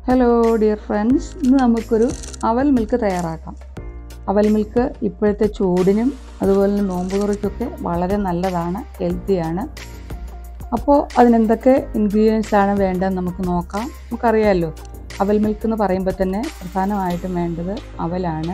hello dear friends ഇന്ന് നമുക്കൊരു അവൽ മിൽക്ക് തയ്യാറാക്കാം അവൽ മിൽക്ക് ഇപ്പോഴത്തെ ചൂടിനും അതുപോലെ തന്നെ നോമ്പ് തുറയ്ക്കൊക്കെ വളരെ നല്ലതാണ് ഹെൽത്തിയാണ് അപ്പോൾ അതിനെന്തൊക്കെ ഇൻഗ്രീഡിയൻസ് ആണ് വേണ്ടതെന്ന് നമുക്ക് നോക്കാം നമുക്കറിയാമല്ലോ അവൽ മിൽക്ക് എന്ന് പറയുമ്പോൾ തന്നെ പ്രധാനമായിട്ടും വേണ്ടത് അവലാണ്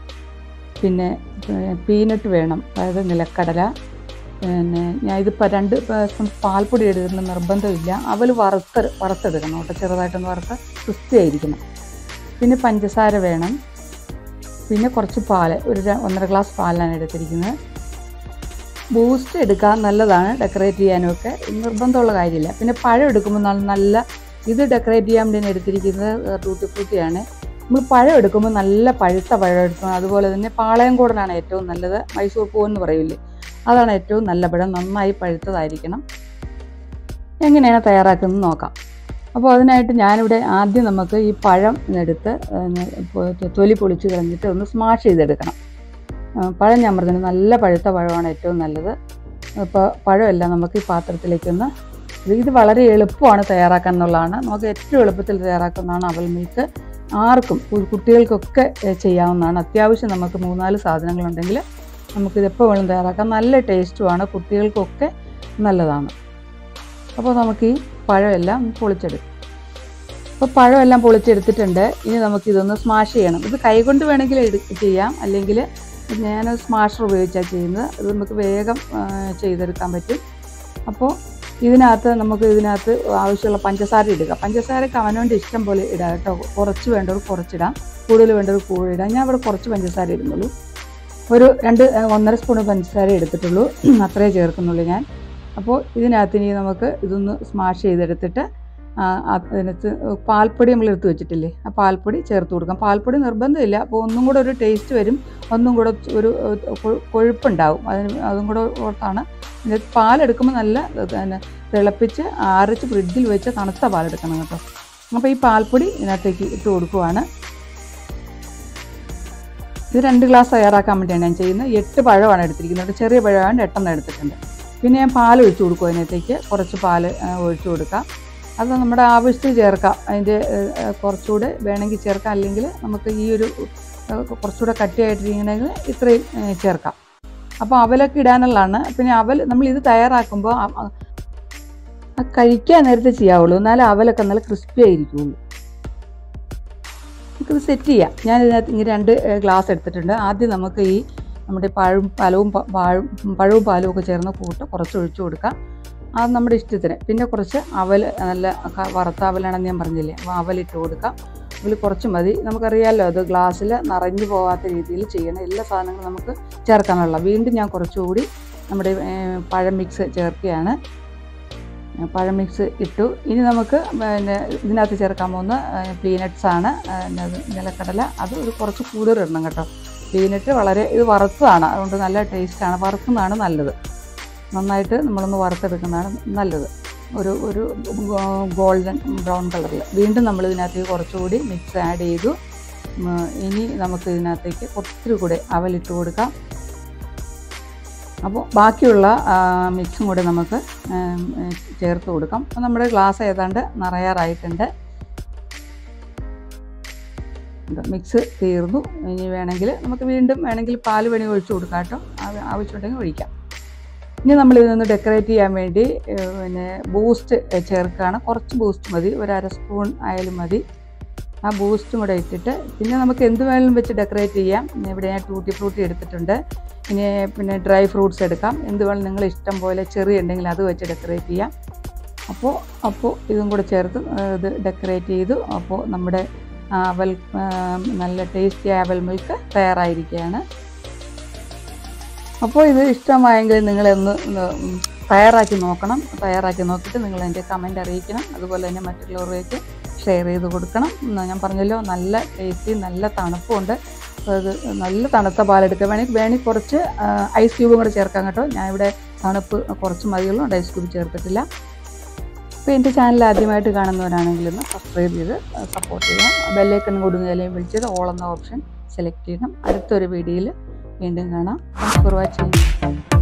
പിന്നെ പീനട്ട് വേണം അതായത് നിലക്കടല പിന്നെ ഞാൻ ഇതിപ്പോൾ രണ്ട് പ്രാവശ്യം പാൽപ്പൊടി എടുക്കുന്ന നിർബന്ധമില്ല അവൽ വറുത്ത് വറുത്തെടുക്കണം കേട്ടോ ചെറുതായിട്ടൊന്ന് വറുത്ത് ക്രിസ്പി ആയിരിക്കണം പിന്നെ പഞ്ചസാര വേണം പിന്നെ കുറച്ച് പാൽ ഒരു ര- ഒന്നര ഗ്ലാസ് പാലാണ് എടുത്തിരിക്കുന്നത് ബൂസ്റ്റ് എടുക്കാൻ നല്ലതാണ് ഡെക്കറേറ്റ് ചെയ്യാനുമൊക്കെ നിർബന്ധമുള്ള കാര്യമില്ല പിന്നെ പഴം എടുക്കുമ്പോൾ നല്ല നല്ല ഇത് ഡെക്കറേറ്റ് ചെയ്യാൻ വേണ്ടി ഞാൻ എടുത്തിരിക്കുന്നത് ടൂട്ടി ഫ്രൂട്ടിയാണ് നമ്മൾ പഴം എടുക്കുമ്പോൾ നല്ല പഴുത്ത പഴം എടുക്കണം അതുപോലെ തന്നെ പാളയംകോടനാണ് ഏറ്റവും നല്ലത് മൈസൂർ പൂവ് എന്ന് പറയില്ലേ അതാണ് ഏറ്റവും നല്ല പഴം നന്നായി പഴുത്തതായിരിക്കണം എങ്ങനെയാണ് തയ്യാറാക്കുന്നത് നോക്കാം അപ്പോൾ അതിനായിട്ട് ഞാനിവിടെ ആദ്യം നമുക്ക് ഈ പഴം എടുത്ത് തൊലി പൊളിച്ച് കളഞ്ഞിട്ട് ഒന്ന് സ്മാഷ് ചെയ്തെടുക്കണം ആ, പഴം ഞാൻ പറഞ്ഞത് നല്ല പഴുത്ത പഴമാണ് ഏറ്റവും നല്ലത് അപ്പോൾ പഴമെല്ലാം നമുക്ക് ഈ പാത്രത്തിലേക്കൊന്ന് ഇത് ഇത് വളരെ എളുപ്പമാണ് തയ്യാറാക്കാൻ എന്നുള്ളതാണ് നമുക്ക് ഏറ്റവും എളുപ്പത്തിൽ തയ്യാറാക്കുന്നതാണ് അവൽ മിൽക്ക് ആർക്കും കു- കുട്ടികൾക്കൊക്കെ ഏ, ചെയ്യാവുന്നതാണ് അത്യാവശ്യം നമുക്ക് മൂന്നാല് സാധനങ്ങളുണ്ടെങ്കിൽ നമുക്കിത് എപ്പോൾ വേണം തയ്യാറാക്കാം നല്ല ടേസ്റ്റുമാണ് കുട്ടികൾക്കൊക്കെ നല്ലതാണ് അപ്പോൾ നമുക്ക് ഈ പഴമെല്ലാം പൊളിച്ചെടുക്കാം അപ്പോൾ പഴമെല്ലാം പൊളിച്ചെടുത്തിട്ടുണ്ട് ഇനി നമുക്കിതൊന്ന് സ്മാഷ് ചെയ്യണം ഇത് കൈകൊണ്ട് വേണമെങ്കിൽ എടു ചെയ്യാം അല്ലെങ്കിൽ ഞാൻ സ്മാഷർ ഉപയോഗിച്ചാണ് ചെയ്യുന്നത് അത് നമുക്ക് വേഗം ആ, ചെയ്തെടുക്കാൻ പറ്റും അപ്പോൾ ഇതിനകത്ത് നമുക്ക് ഇതിനകത്ത് ആവശ്യമുള്ള പഞ്ചസാര ഇടുക പഞ്ചസാരക്ക് അവനവൻ്റെ ഇഷ്ടം പോലെ ഇടാം കേട്ടോ കുറച്ച് വേണ്ടവർ കുറച്ചിടാം കൂടുതൽ വേണ്ടവർ കൂടുതൽ ഇടാം ഞാൻ ഇവിടെ കുറച്ച് പഞ്ചസാര ഇടുന്നുള്ളൂ ഒരു രണ്ട് ആ, ഒന്നര സ്പൂൺ പഞ്ചസാര എടുത്തിട്ടുള്ളൂ അത്രേ ചേർക്കുന്നുള്ളൂ ഞാൻ അപ്പോൾ ഇതിനകത്ത് ഇനി നമുക്ക് ഇതൊന്ന് സ്മാഷ് ചെയ്തെടുത്തിട്ട് ആ, അതിനകത്ത് പാൽപ്പൊടി നമ്മൾ എടുത്ത് വെച്ചിട്ടില്ലേ ആ പാൽപ്പൊടി ചേർത്ത് കൊടുക്കാം പാൽപ്പൊടി നിർബന്ധമില്ല അപ്പോൾ ഒന്നും കൂടെ ഒരു ടേസ്റ്റ് വരും ഒന്നും കൂടെ ഒരു ഏഹ്, കൊഴു- കൊഴുപ്പുണ്ടാവും അതിന് അതും കൂടെ ഓർത്താണ് ഇതിനകത്ത് പാലെടുക്കുമ്പോൾ നല്ല പിന്നെ തിളപ്പിച്ച് ആറിച്ച് ഫ്രിഡ്ജിൽ വെച്ച് തണുത്ത പാലെടുക്കണം കേട്ടോ അപ്പോൾ ഈ പാൽപ്പൊടി ഇതിനകത്തേക്ക് ഇട്ട് കൊടുക്കുവാണ് ഇത് രണ്ട് ഗ്ലാസ് തയ്യാറാക്കാൻ വേണ്ടിയാണ് ഞാൻ ചെയ്യുന്നത് എട്ട് പഴമാണ് എടുത്തിരിക്കുന്നത് ചെറിയ പഴമാണ് എട്ടെണ്ണം എടുത്തിട്ടുണ്ട് പിന്നെ ഞാൻ പാൽ ഒഴിച്ചു കൊടുക്കും അതിനകത്തേക്ക് കുറച്ച് പാൽ ഒഴിച്ചു കൊടുക്കാം അത് നമ്മുടെ ആവശ്യത്തിന് ചേർക്കാം അതിൻ്റെ ഏഹ്, കുറച്ചുകൂടെ വേണമെങ്കിൽ ചേർക്കാം അല്ലെങ്കിൽ നമുക്ക് ഈ ഒരു ഏഹ്, കുറച്ചുകൂടെ കട്ടിയായിട്ടിരിക്കണമെങ്കിൽ ഇത്രയും ഏഹ്, ചേർക്കാം അപ്പോൾ അവലൊക്കെ ഇടാനുള്ളതാണ് പിന്നെ അവൽ നമ്മൾ ഇത് തയ്യാറാക്കുമ്പോൾ ആ- ആ- ആ കഴിക്കാൻ നേരത്തെ ചെയ്യാവുള്ളൂ എന്നാലും അവലൊക്കെ നല്ല ക്രിസ്പി ആയിരിക്കുള്ളൂ നമുക്കിത് സെറ്റ് ചെയ്യാം ഞാൻ ഇതിനകത്ത് ഇങ്ങനെ രണ്ട് ഗ്ലാസ് എടുത്തിട്ടുണ്ട് ആദ്യം നമുക്ക് ഈ നമ്മുടെ പഴവും പലവും പ- പാഴും പഴവും പാലും ഒക്കെ ചേർന്ന കൂട്ട് കുറച്ച് ഒഴിച്ചു കൊടുക്കാം അത് നമ്മുടെ ഇഷ്ടത്തിന് പിന്നെ കുറച്ച് അവൽ നല്ല ക- വറുത്ത അവലാണെന്ന് ഞാൻ പറഞ്ഞില്ലേ അപ്പോൾ അവലിട്ട് കൊടുക്കാം അതിൽ കുറച്ച് മതി നമുക്കറിയാമല്ലോ അത് ഗ്ലാസ്സിൽ നിറഞ്ഞു പോകാത്ത രീതിയിൽ ചെയ്യണം എല്ലാ സാധനങ്ങളും നമുക്ക് ചേർക്കാനുള്ള വീണ്ടും ഞാൻ കുറച്ചുകൂടി നമ്മുടെ ഏഹ്, പഴം മിക്സ് ചേർക്കുകയാണ് ഏഹ്, പഴം മിക്സ് ഇട്ടു ഇനി നമുക്ക് പിന്നെ ഇതിനകത്ത് ചേർക്കാൻ പോകുന്ന പീനട്ട്സ് ആണ് ഏഹ്, അത് നിലക്കടല അത് ഒരു കുറച്ച് കൂടുതൽ ഇടണം കേട്ടോ പീനട്ട് വളരെ ഇത് വറുത്തതാണ് അതുകൊണ്ട് നല്ല ടേസ്റ്റാണ് വറുക്കുന്നതാണ് നല്ലത് നന്നായിട്ട് നമ്മളൊന്ന് വറുത്തെടുക്കുന്നതാണ് നല്ലത് ഒരു ഒരു ഗോൾഡൻ ബ്രൗൺ കളറിൽ വീണ്ടും നമ്മൾ ഇതിനകത്തേക്ക് കുറച്ചുകൂടി മിക്സ് ആഡ് ചെയ്തു ഉം, ഇനി നമുക്ക് ഇതിനകത്തേക്ക് ഒത്തിരി കൂടെ അവലിട്ട് കൊടുക്കാം അപ്പോൾ ബാക്കിയുള്ള ആ, മിക്സും കൂടെ നമുക്ക് ഉം, ഉം, ചേർത്ത് കൊടുക്കാം അപ്പോൾ നമ്മുടെ ഗ്ലാസ് ഏതാണ്ട് നിറയാറായിട്ടുണ്ട് ഇത് മിക്സ് തീർന്നു ഇനി വേണമെങ്കിൽ നമുക്ക് വീണ്ടും വേണമെങ്കിൽ പാല് വേണമെങ്കിൽ ഒഴിച്ചു കൊടുക്കാം കേട്ടോ ആവ- ആവശ്യമുണ്ടെങ്കിൽ ഒഴിക്കാം ഇനി നമ്മൾ ഇതൊന്ന് ഡെക്കറേറ്റ് ചെയ്യാൻ വേണ്ടി ഏഹ്, പിന്നെ ബൂസ്റ്റ് ചേർക്കുകയാണ് കുറച്ച് ബൂസ്റ്റ് മതി ഒരു അര സ്പൂൺ ആയാലും മതി ആ ബൂസ്റ്റും കൂടെ ഇട്ടിട്ട് പിന്നെ നമുക്ക് എന്ത് വേണമെങ്കിലും വെച്ച് ഡെക്കറേറ്റ് ചെയ്യാം ഇനി ഇവിടെ ഞാൻ ടൂട്ടി ഫ്രൂട്ടി എടുത്തിട്ടുണ്ട് ഇനി പിന്നെ ഡ്രൈ ഫ്രൂട്ട്സ് എടുക്കാം എന്ത് വേണം നിങ്ങൾ ഇഷ്ടം പോലെ ചെറി ഉണ്ടെങ്കിൽ അത് വെച്ച് ഡെക്കറേറ്റ് ചെയ്യാം അപ്പോൾ അപ്പോൾ ഇതും കൂടെ ചേർത്ത് ഏഹ്, ഇത് ഡെക്കറേറ്റ് ചെയ്തു അപ്പോൾ നമ്മുടെ അവൽ ഏഹ്, നല്ല ടേസ്റ്റി ആവൽ മിൽക്ക് തയ്യാറായിരിക്കുകയാണ് അപ്പോൾ ഇത് ഇഷ്ടമായെങ്കിൽ നിങ്ങളൊന്ന് ഒന്ന് ഉം തയ്യാറാക്കി നോക്കണം തയ്യാറാക്കി നോക്കിയിട്ട് നിങ്ങൾ എൻ്റെ കമൻറ്റ് അറിയിക്കണം അതുപോലെ തന്നെ മറ്റുള്ളവരിലേക്ക് ഷെയർ ചെയ്ത് കൊടുക്കണം ഉം, ഞാൻ പറഞ്ഞല്ലോ നല്ല ടേസ്റ്റി നല്ല തണുപ്പുണ്ട് അത് നല്ല തണുത്ത പാലെടുക്കുക വേണമെങ്കിൽ വേണമെങ്കിൽ കുറച്ച് ആ, ഐസ് ക്യൂബും കൂടെ ചേർക്കാം കേട്ടോ ഞാൻ ഇവിടെ തണുപ്പ് കുറച്ച് മതിയുള്ളൂ അതുകൊണ്ട് ഐസ് ക്യൂബ് ചേർത്തിട്ടില്ല അപ്പോൾ എൻ്റെ ചാനൽ ആദ്യമായിട്ട് കാണുന്നവരാണെങ്കിൽ ഒന്ന് സബ്സ്ക്രൈബ് ചെയ്ത് സപ്പോർട്ട് ചെയ്യണം ബെല്ലൈക്കൺ കൊടുങ്ങലും വിളിച്ചത് ഓൾ എന്ന ഓപ്ഷൻ സെലക്ട് ചെയ്യണം അടുത്തൊരു വീഡിയോയിൽ വീണ്ടും കാണാം താങ്ക്സ് ഫോർ വാച്ചിങ്